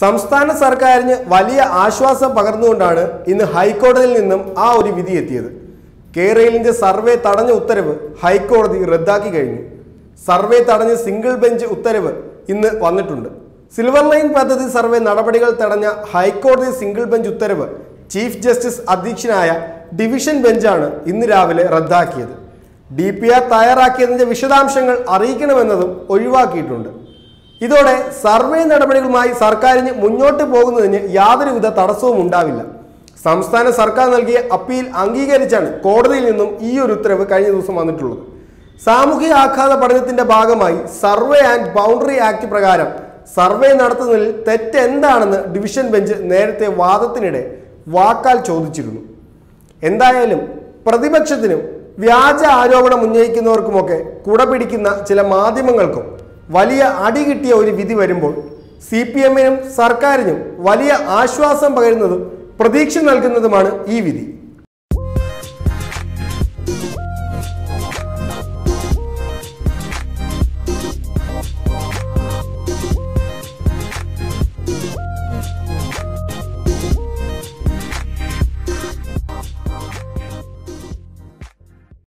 സംസ്ഥാന സർക്കാരിന് വലിയ ആശ്വാസം പകർന്നുകൊണ്ടാണ് ഇന്ന് ഹൈക്കോടതിയിൽ നിന്നും ആ ഒരു വിധി എത്തിയത് കേരളിന്റെ സർവേ തടഞ്ഞ ഉത്തരവ് ഹൈക്കോടതി റദ്ദാക്കി കഴിഞ്ഞു സർവേ തടഞ്ഞ് സിംഗിൾ ബെഞ്ച് ഉത്തരവ് ഇന്ന് വന്നിട്ടുണ്ട് സിൽവർ ലൈൻ പദ്ധതി സർവേ നടപടികൾ തടഞ്ഞ ഹൈക്കോടതി സിംഗിൾ ബെഞ്ച് ഉത്തരവ് ചീഫ് ജസ്റ്റിസ് അധ്യക്ഷനായ ഡിവിഷൻ ബെഞ്ചാണ് ഇന്ന് രാവിലെ റദ്ദാക്കിയത് ഡി പി ആർ തയ്യാറാക്കിയതിന്റെ വിശദാംശങ്ങൾ അറിയിക്കണമെന്നതും ഒഴിവാക്കിയിട്ടുണ്ട് ഇതോടെ സർവേ നടപടികളുമായി സർക്കാരിന് മുന്നോട്ട് പോകുന്നതിന് യാതൊരുവിധ തടസ്സവും ഉണ്ടാവില്ല സംസ്ഥാന സർക്കാർ നൽകിയ അപ്പീൽ അംഗീകരിച്ചാണ് കോടതിയിൽ നിന്നും ഈ ഒരു ഉത്തരവ് കഴിഞ്ഞ ദിവസം വന്നിട്ടുള്ളത് സാമൂഹിക ആഘാത പഠനത്തിന്റെ ഭാഗമായി സർവേ ആൻഡ് ബൗണ്ടറി ആക്ട് പ്രകാരം സർവേ നടത്തുന്നതിൽ തെറ്റ് എന്താണെന്ന് ഡിവിഷൻ ബെഞ്ച് നേരത്തെ വാദത്തിനിടെ വാക്കാൽ ചോദിച്ചിരുന്നു എന്തായാലും പ്രതിപക്ഷത്തിനും വ്യാജ ആരോപണം ഉന്നയിക്കുന്നവർക്കുമൊക്കെ കുടപിടിക്കുന്ന ചില മാധ്യമങ്ങൾക്കും വലിയ അടി കിട്ടിയ ഒരു വിധി വരുമ്പോൾ സി പി എമ്മിനും സർക്കാരിനും വലിയ ആശ്വാസം പകരുന്നതും പ്രതീക്ഷ നൽകുന്നതുമാണ് ഈ വിധി